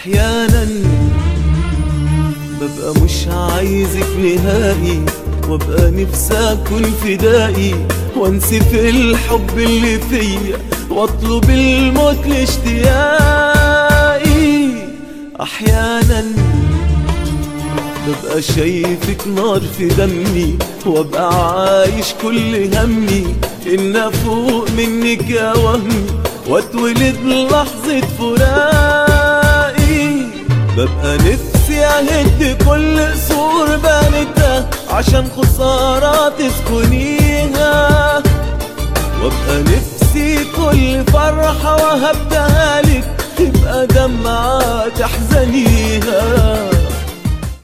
احيانا ببقى مش عايزك نهائي وابقى نفسي اكون فدائي وانسي في الحب اللي فيا واطلب الموت لاشتياقي احيانا ببقى شايفك نار في دمي وابقى عايش كل همي ان افوق منك يا وهمي واتولد لحظة فراقي ببقى نفسي اهد كل قصور بنتها عشان خسارة تسكنيها وابقى نفسي كل فرحة وهبتها لك تبقى دمعة تحزنيها